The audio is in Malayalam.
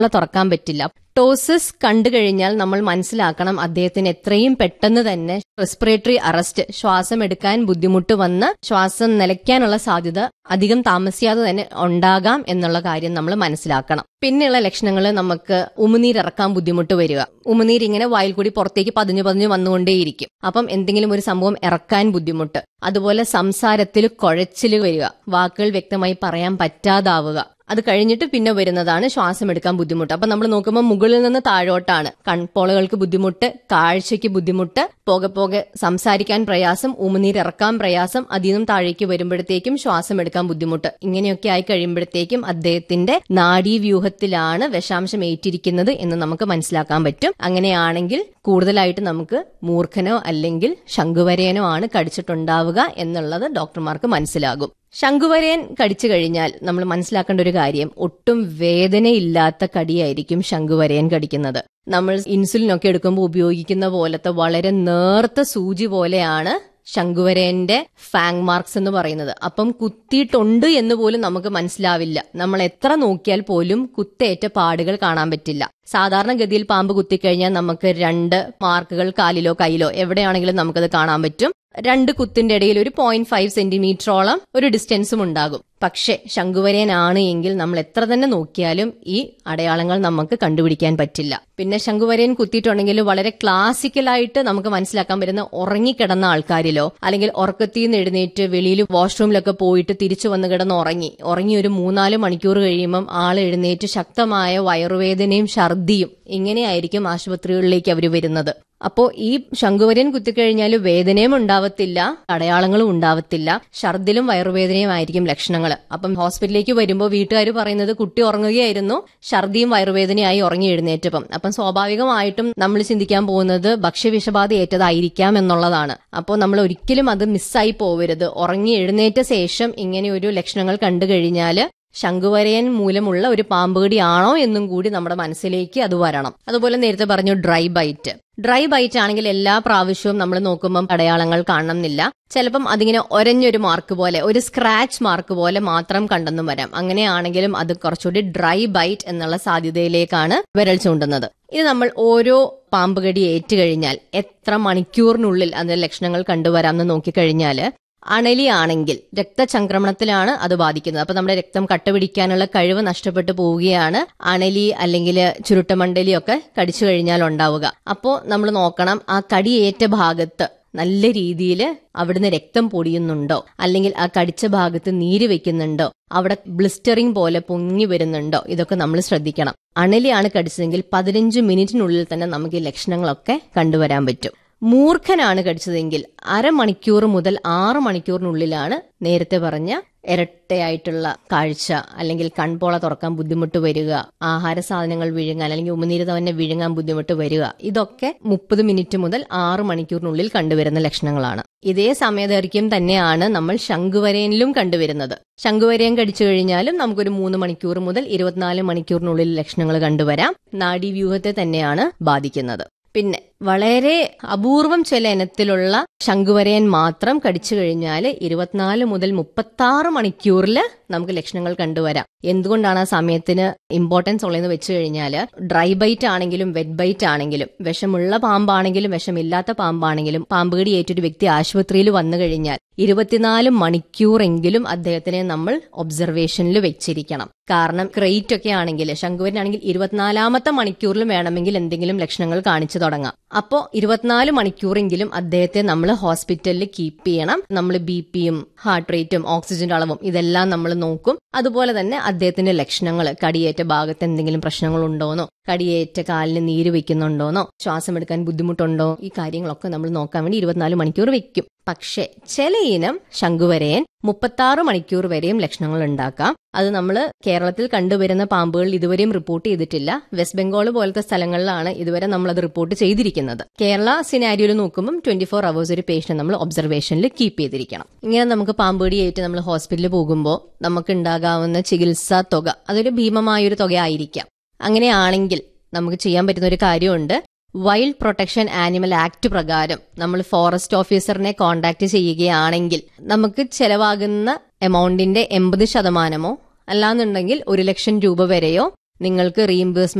തുറക്കാൻ പറ്റില്ല ടോസിസ് കണ്ടു കഴിഞ്ഞാൽ നമ്മൾ മനസ്സിലാക്കണം അദ്ദേഹത്തിന് എത്രയും പെട്ടെന്ന് തന്നെ റെസ്പിറേറ്ററി അറസ്റ്റ് ശ്വാസം എടുക്കാൻ ബുദ്ധിമുട്ട് വന്ന് ശ്വാസം നിലയ്ക്കാനുള്ള സാധ്യത അധികം താമസിയാതെ തന്നെ ഉണ്ടാകാം എന്നുള്ള കാര്യം നമ്മൾ മനസ്സിലാക്കണം പിന്നെയുള്ള ലക്ഷണങ്ങൾ നമുക്ക് ഉമിനീരിറക്കാൻ ബുദ്ധിമുട്ട് വരിക ഉമിനീര് ഇങ്ങനെ വായിൽ കൂടി പുറത്തേക്ക് പതിഞ്ഞു പതിഞ്ഞു വന്നുകൊണ്ടേയിരിക്കും അപ്പം എന്തെങ്കിലും ഒരു സംഭവം ഇറക്കാൻ ബുദ്ധിമുട്ട് അതുപോലെ സംസാരത്തിൽ കുഴച്ചിൽ വരിക വാക്കുകൾ വ്യക്തമായി പറയാൻ പറ്റാതാവുക അത് കഴിഞ്ഞിട്ട് പിന്നെ വരുന്നതാണ് ശ്വാസം എടുക്കാൻ ബുദ്ധിമുട്ട് അപ്പൊ നമ്മൾ നോക്കുമ്പോൾ മുകളിൽ നിന്ന് താഴോട്ടാണ് കൺപോളകൾക്ക് ബുദ്ധിമുട്ട് കാഴ്ചയ്ക്ക് ബുദ്ധിമുട്ട് പോകെ പോകെ സംസാരിക്കാൻ പ്രയാസം ഉമിനീരിറക്കാൻ പ്രയാസം അതിൽ നിന്നും താഴേക്ക് വരുമ്പോഴത്തേക്കും ശ്വാസം എടുക്കാൻ ബുദ്ധിമുട്ട് ഇങ്ങനെയൊക്കെ ആയി കഴിയുമ്പോഴത്തേക്കും അദ്ദേഹത്തിന്റെ നാഡീവ്യൂഹത്തിലാണ് വിഷാംശം ഏറ്റിരിക്കുന്നത് എന്ന് നമുക്ക് മനസ്സിലാക്കാൻ പറ്റും അങ്ങനെയാണെങ്കിൽ കൂടുതലായിട്ട് നമുക്ക് മൂർഖനോ അല്ലെങ്കിൽ ശംഖുവരയനോ ആണ് കടിച്ചിട്ടുണ്ടാവുക എന്നുള്ളത് ഡോക്ടർമാർക്ക് മനസ്സിലാകും ശംഖുവരയൻ കടിച്ചു കഴിഞ്ഞാൽ നമ്മൾ മനസ്സിലാക്കേണ്ട ഒരു കാര്യം ഒട്ടും വേദനയില്ലാത്ത കടിയായിരിക്കും ശംഖുവരയൻ കടിക്കുന്നത് നമ്മൾ ഇൻസുലിൻ ഒക്കെ എടുക്കുമ്പോൾ ഉപയോഗിക്കുന്ന പോലത്തെ വളരെ നേർത്ത സൂചി പോലെയാണ് ശംഖുവരയന്റെ ഫാങ് മാർക്സ് എന്ന് പറയുന്നത് അപ്പം കുത്തിയിട്ടുണ്ട് എന്ന് പോലും നമുക്ക് മനസ്സിലാവില്ല നമ്മൾ എത്ര നോക്കിയാൽ പോലും കുത്തേറ്റ പാടുകൾ കാണാൻ പറ്റില്ല സാധാരണഗതിയിൽ പാമ്പ് കുത്തിക്കഴിഞ്ഞാൽ നമുക്ക് രണ്ട് മാർക്കുകൾ കാലിലോ കയ്യിലോ എവിടെയാണെങ്കിലും നമുക്കത് കാണാൻ പറ്റും രണ്ട് കുത്തിന്റെ ഇടയിൽ ഒരു പോയിന്റ് ഫൈവ് സെന്റിമീറ്ററോളം ഒരു ഡിസ്റ്റൻസും ഉണ്ടാകും പക്ഷെ ശംഖുവരയനാണ് എങ്കിൽ നമ്മൾ എത്ര തന്നെ നോക്കിയാലും ഈ അടയാളങ്ങൾ നമുക്ക് കണ്ടുപിടിക്കാൻ പറ്റില്ല പിന്നെ ശംഖുവരയൻ കുത്തിയിട്ടുണ്ടെങ്കിൽ വളരെ ക്ലാസിക്കലായിട്ട് നമുക്ക് മനസ്സിലാക്കാൻ പറ്റുന്ന ഉറങ്ങിക്കിടന്ന ആൾക്കാരിലോ അല്ലെങ്കിൽ ഉറക്കത്തിൽ നിന്ന് എഴുന്നേറ്റ് വെളിയിൽ വാഷ്റൂമിലൊക്കെ പോയിട്ട് തിരിച്ചു വന്ന് കിടന്ന് ഉറങ്ങി ഉറങ്ങി ഒരു മൂന്നാല് മണിക്കൂർ കഴിയുമ്പം ആൾ എഴുന്നേറ്റ് ശക്തമായ വയറുവേദനയും ഛർദിയും ഇങ്ങനെയായിരിക്കും ആശുപത്രികളിലേക്ക് അവർ വരുന്നത് അപ്പോ ഈ ശംഖുവരൻ കുത്തിക്കഴിഞ്ഞാൽ വേദനയും ഉണ്ടാവത്തില്ല അടയാളങ്ങളും ഉണ്ടാവത്തില്ല ഛർദിലും വയറുവേദനയും ആയിരിക്കും ലക്ഷണങ്ങൾ അപ്പം ഹോസ്പിറ്റലിലേക്ക് വരുമ്പോൾ വീട്ടുകാർ പറയുന്നത് കുട്ടി ഉറങ്ങുകയായിരുന്നു ഛർദിയും വയറുവേദനയായി ഉറങ്ങി എഴുന്നേറ്റപ്പം അപ്പം സ്വാഭാവികമായിട്ടും നമ്മൾ ചിന്തിക്കാൻ പോകുന്നത് ഭക്ഷ്യവിഷബാധ ഏറ്റതായിരിക്കാം എന്നുള്ളതാണ് അപ്പോൾ നമ്മൾ ഒരിക്കലും അത് മിസ്സായി പോവരുത് ഉറങ്ങി എഴുന്നേറ്റ ശേഷം ഇങ്ങനെ ഒരു ലക്ഷണങ്ങൾ കണ്ടു കഴിഞ്ഞാൽ ശംഖുവരയൻ മൂലമുള്ള ഒരു പാമ്പുകടി ആണോ എന്നും കൂടി നമ്മുടെ മനസ്സിലേക്ക് അത് വരണം അതുപോലെ നേരത്തെ പറഞ്ഞു ഡ്രൈ ബൈറ്റ് ഡ്രൈ ബൈറ്റ് ആണെങ്കിൽ എല്ലാ പ്രാവശ്യവും നമ്മൾ നോക്കുമ്പം അടയാളങ്ങൾ കാണണമെന്നില്ല ചിലപ്പം അതിങ്ങനെ ഒരഞ്ഞൊരു മാർക്ക് പോലെ ഒരു സ്ക്രാച്ച് മാർക്ക് പോലെ മാത്രം കണ്ടെന്നും വരാം അങ്ങനെയാണെങ്കിലും അത് കുറച്ചുകൂടി ഡ്രൈ ബൈറ്റ് എന്നുള്ള സാധ്യതയിലേക്കാണ് വിരൽ ചൂണ്ടുന്നത് ഇത് നമ്മൾ ഓരോ പാമ്പുകടി ഏറ്റുകഴിഞ്ഞാൽ എത്ര മണിക്കൂറിനുള്ളിൽ അതിന്റെ ലക്ഷണങ്ങൾ കണ്ടുവരാമെന്ന് നോക്കിക്കഴിഞ്ഞാൽ അണലിയാണെങ്കിൽ രക്തചംക്രമണത്തിലാണ് അത് ബാധിക്കുന്നത് അപ്പൊ നമ്മുടെ രക്തം കട്ടപിടിക്കാനുള്ള കഴിവ് നഷ്ടപ്പെട്ടു പോവുകയാണ് അണലി അല്ലെങ്കിൽ ചുരുട്ടമണ്ടലിയൊക്കെ കടിച്ചു കഴിഞ്ഞാൽ ഉണ്ടാവുക അപ്പോൾ നമ്മൾ നോക്കണം ആ കടിയേറ്റ ഭാഗത്ത് നല്ല രീതിയിൽ അവിടുന്ന് രക്തം പൊടിയുന്നുണ്ടോ അല്ലെങ്കിൽ ആ കടിച്ച ഭാഗത്ത് നീര് വെക്കുന്നുണ്ടോ അവിടെ ബ്ലിസ്റ്ററിംഗ് പോലെ പൊങ്ങി വരുന്നുണ്ടോ ഇതൊക്കെ നമ്മൾ ശ്രദ്ധിക്കണം അണലിയാണ് കടിച്ചതെങ്കിൽ പതിനഞ്ച് മിനിറ്റിനുള്ളിൽ തന്നെ നമുക്ക് ഈ ലക്ഷണങ്ങളൊക്കെ കണ്ടുവരാൻ പറ്റും മൂർഖനാണ് കടിച്ചതെങ്കിൽ അരമണിക്കൂർ മുതൽ ആറ് മണിക്കൂറിനുള്ളിലാണ് നേരത്തെ പറഞ്ഞ ഇരട്ടയായിട്ടുള്ള കാഴ്ച അല്ലെങ്കിൽ കൺപോള തുറക്കാൻ ബുദ്ധിമുട്ട് വരിക ആഹാര സാധനങ്ങൾ വിഴുങ്ങാൻ അല്ലെങ്കിൽ ഉമിനീര് തന്നെ വിഴുങ്ങാൻ ബുദ്ധിമുട്ട് വരിക ഇതൊക്കെ മുപ്പത് മിനിറ്റ് മുതൽ ആറ് മണിക്കൂറിനുള്ളിൽ കണ്ടുവരുന്ന ലക്ഷണങ്ങളാണ് ഇതേ സമയദൈർഘ്യം തന്നെയാണ് നമ്മൾ ശംഖുവരയനിലും കണ്ടുവരുന്നത് ശംഖുവരയൻ കടിച്ചു കഴിഞ്ഞാലും നമുക്കൊരു മൂന്ന് മണിക്കൂർ മുതൽ ഇരുപത്തിനാല് മണിക്കൂറിനുള്ളിൽ ലക്ഷണങ്ങൾ കണ്ടുവരാം നാഡീവ്യൂഹത്തെ തന്നെയാണ് ബാധിക്കുന്നത് പിന്നെ വളരെ അപൂർവം ചില ഇനത്തിലുള്ള ശംഖുവരയൻ മാത്രം കടിച്ചു കഴിഞ്ഞാൽ ഇരുപത്തിനാല് മുതൽ മുപ്പത്തി ആറ് മണിക്കൂറിൽ നമുക്ക് ലക്ഷണങ്ങൾ കണ്ടുവരാം എന്തുകൊണ്ടാണ് ആ സമയത്തിന് ഇമ്പോർട്ടൻസ് ഉള്ളതെന്ന് വെച്ച് കഴിഞ്ഞാൽ ഡ്രൈ ബൈറ്റ് ആണെങ്കിലും വെറ്റ് ബൈറ്റ് ആണെങ്കിലും വിഷമുള്ള പാമ്പാണെങ്കിലും വിഷമില്ലാത്ത പാമ്പാണെങ്കിലും പാമ്പുകടി ഏറ്റൊരു വ്യക്തി ആശുപത്രിയിൽ വന്നു കഴിഞ്ഞാൽ ഇരുപത്തിനാല് മണിക്കൂറെങ്കിലും അദ്ദേഹത്തിനെ നമ്മൾ ഒബ്സർവേഷനിൽ വെച്ചിരിക്കണം കാരണം ക്രൈറ്റ് ഒക്കെ ആണെങ്കിൽ ശംഖുവരനാണെങ്കിൽ ഇരുപത്തിനാലാമത്തെ മണിക്കൂറിലും വേണമെങ്കിൽ എന്തെങ്കിലും ലക്ഷണങ്ങൾ കാണിച്ചു തുടങ്ങാം അപ്പോ ഇരുപത്തിനാല് മണിക്കൂറെങ്കിലും അദ്ദേഹത്തെ നമ്മൾ ഹോസ്പിറ്റലിൽ കീപ്പ് ചെയ്യണം നമ്മൾ ബി പിയും ഹാർട്ട് റേറ്റും ഓക്സിജന്റെ അളവും ഇതെല്ലാം നമ്മൾ നോക്കും അതുപോലെ തന്നെ അദ്ദേഹത്തിന്റെ ലക്ഷണങ്ങൾ കടിയേറ്റ ഭാഗത്ത് എന്തെങ്കിലും പ്രശ്നങ്ങൾ ഉണ്ടോന്നോ കടിയേറ്റ കാലിന് നീര് വെക്കുന്നുണ്ടോന്നോ ശ്വാസം എടുക്കാൻ ബുദ്ധിമുട്ടുണ്ടോ ഈ കാര്യങ്ങളൊക്കെ നമ്മൾ നോക്കാൻ വേണ്ടി ഇരുപത്തിനാല് മണിക്കൂർ വെക്കും പക്ഷേ ചില ഇനം ശംഖുവരയൻ മുപ്പത്താറ് മണിക്കൂർ വരെയും ലക്ഷണങ്ങൾ ഉണ്ടാക്കാം അത് നമ്മൾ കേരളത്തിൽ കണ്ടുവരുന്ന പാമ്പുകൾ ഇതുവരെയും റിപ്പോർട്ട് ചെയ്തിട്ടില്ല വെസ്റ്റ് ബംഗാൾ പോലത്തെ സ്ഥലങ്ങളിലാണ് ഇതുവരെ നമ്മൾ അത് റിപ്പോർട്ട് ചെയ്തിരിക്കുന്നത് കേരള സിനാരിയോയിൽ നോക്കുമ്പോൾ ട്വന്റി ഫോർ അവേഴ്സ് ഒരു പേഷ്യന്റ് നമ്മൾ ഒബ്സർവേഷനിൽ കീപ്പ് ചെയ്തിരിക്കണം ഇങ്ങനെ നമുക്ക് പാമ്പുകടിയായിട്ട് നമ്മൾ ഹോസ്പിറ്റലിൽ പോകുമ്പോൾ നമുക്ക് ഉണ്ടാകാവുന്ന ചികിത്സാ തുക അതൊരു ഭീമമായൊരു തുക ആയിരിക്കാം അങ്ങനെയാണെങ്കിൽ നമുക്ക് ചെയ്യാൻ പറ്റുന്ന ഒരു കാര്യമുണ്ട് വൈൽഡ് പ്രൊട്ടക്ഷൻ ആനിമൽ ആക്ട് പ്രകാരം നമ്മൾ ഫോറസ്റ്റ് ഓഫീസറിനെ കോണ്ടാക്ട് ചെയ്യുകയാണെങ്കിൽ നമുക്ക് ചെലവാകുന്ന എമൗണ്ടിന്റെ എൺപത് ശതമാനമോ അല്ലാന്നുണ്ടെങ്കിൽ ഒരു ലക്ഷം രൂപ വരെയോ നിങ്ങൾക്ക് റീഇംബേഴ്സ്മെന്റ്